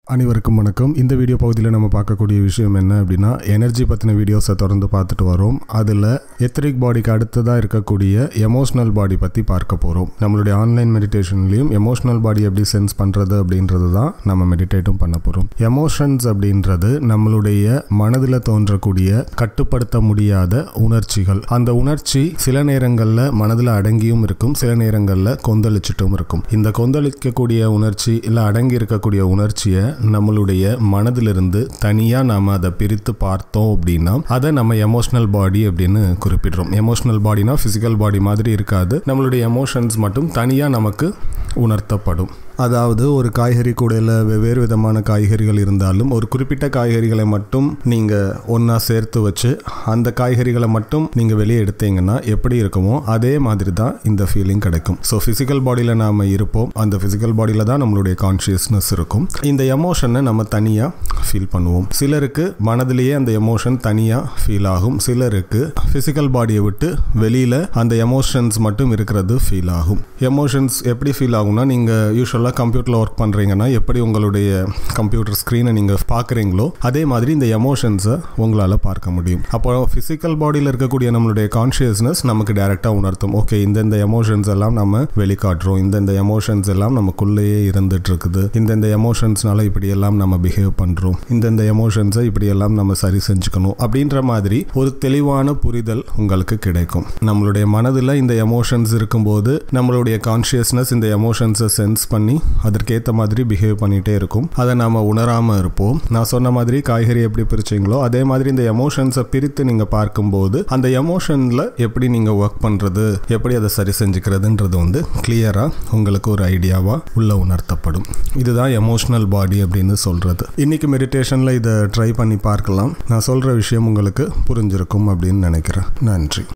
அனைவருக்கும் வணக்கம் இந்த வீடியோ பகுதியில் நம்ம பார்க்கக்கூடிய விஷயம் என்ன அப்படின்னா எனர்ஜி பற்றின வீடியோஸை தொடர்ந்து பார்த்துட்டு வரோம் அதில் எத்ரிக் பாடிக்கு அடுத்ததாக இருக்கக்கூடிய எமோஷனல் பாடி பற்றி பார்க்க போகிறோம் நம்மளுடைய ஆன்லைன் மெடிடேஷன்லையும் எமோஷனல் பாடி எப்படி சென்ஸ் பண்ணுறது அப்படின்றது தான் நம்ம மெடிடேட்டும் பண்ண போகிறோம் எமோஷன்ஸ் அப்படின்றது நம்மளுடைய மனதில் தோன்றக்கூடிய கட்டுப்படுத்த முடியாத உணர்ச்சிகள் அந்த உணர்ச்சி சில நேரங்களில் மனதில் அடங்கியும் இருக்கும் சில நேரங்களில் கொந்தளிச்சிட்டும் இருக்கும் இந்த கொந்தளிக்கக்கூடிய உணர்ச்சி இல்லை அடங்கி இருக்கக்கூடிய உணர்ச்சியை நம்மளுடைய மனதிலிருந்து தனியாக நாம் அதை பிரித்து பார்த்தோம் அப்படின்னா அதை நம்ம எமோஷனல் பாடி அப்படின்னு குறிப்பிடுறோம் எமோஷனல் பாடினா ஃபிசிக்கல் பாடி மாதிரி இருக்காது நம்மளுடைய எமோஷன்ஸ் மட்டும் தனியாக நமக்கு உணர்த்தப்படும் அதாவது ஒரு காய்கறி கூடையில் வெவ்வேறு விதமான காய்கறிகள் இருந்தாலும் ஒரு குறிப்பிட்ட காய்கறிகளை மட்டும் நீங்கள் ஒன்றா சேர்த்து வச்சு அந்த காய்கறிகளை மட்டும் நீங்கள் வெளியே எடுத்தீங்கன்னா எப்படி இருக்குமோ அதே மாதிரி தான் இந்த ஃபீலிங் கிடைக்கும் ஸோ ஃபிசிக்கல் பாடியில் நாம் இருப்போம் அந்த ஃபிசிக்கல் பாடியில் தான் நம்மளுடைய கான்ஷியஸ்னஸ் இருக்கும் இந்த எமோஷனை நம்ம தனியாக ஃபீல் பண்ணுவோம் சிலருக்கு மனதிலேயே அந்த எமோஷன் தனியாக ஃபீல் ஆகும் சிலருக்கு ஃபிசிக்கல் பாடியை விட்டு வெளியில் அந்த எமோஷன்ஸ் மட்டும் இருக்கிறது ஃபீல் ஆகும் எமோஷன்ஸ் எப்படி ஃபீல் ஆகும்னா நீங்கள் யூஸ்வலாக கம்ப்யூட்டரில் ஒர்க் பண்ணுறீங்கன்னா எப்படி உங்களுடைய கம்ப்யூட்டர் ஸ்க்ரீனை நீங்கள் பார்க்குறீங்களோ அதே மாதிரி இந்த எமோஷன்ஸை உங்களால் பார்க்க முடியும் அப்போ ஃபிசிக்கல் பாடியில் இருக்கக்கூடிய நம்மளுடைய கான்ஷியஸ்னஸ் நமக்கு டைரெக்டாக உணர்த்தும் ஓகே இந்தந்த எமோஷன்ஸ் எல்லாம் நம்ம வெளிக்காட்டுறோம் இந்தந்த எமோஷன்ஸ் எல்லாம் நமக்குள்ளேயே இருந்துட்டு இருக்குது இந்தந்த எமோஷன்ஸ்னால இப்படி எல்லாம் நம்ம பிஹேவ் பண்ணுறோம் இந்தந்த எமோஷன்ஸை இப்படி எல்லாம் நம்ம சரி செஞ்சுக்கணும் அப்படின்ற மாதிரி ஒரு தெளிவான புரிதல் உங்களுக்கு கிடைக்கும் நம்மளுடைய மனதில் இந்த எமோஷன்ஸ் இருக்கும்போது நம்மளுடைய கான்ஷியஸ்னஸ் இந்த எமோஷன்ஸை சென்ஸ் பண்ணி அதற்கேற்ற மாதிரி பிஹேவ் பண்ணிகிட்டே இருக்கும் அதை நம்ம உணராமல் இருப்போம் நான் சொன்ன மாதிரி காய்கறி எப்படி பிரிச்சிங்களோ அதே மாதிரி இந்த எமோஷன்ஸை பிரித்து நீங்கள் பார்க்கும்போது அந்த எமோஷனில் எப்படி நீங்கள் ஒர்க் பண்ணுறது எப்படி அதை சரி செஞ்சுக்கிறதுன்றது வந்து கிளியராக உங்களுக்கு ஒரு ஐடியாவாக உள்ள உணர்த்தப்படும் இதுதான் எமோஷனல் பாடி அப்படின்னு சொல்கிறது இன்னைக்கு மெடிடேஷனில் இதை ட்ரை பண்ணி பார்க்கலாம் நான் சொல்கிற விஷயம் உங்களுக்கு புரிஞ்சிருக்கும் அப்படின்னு நினைக்கிறேன் நன்றி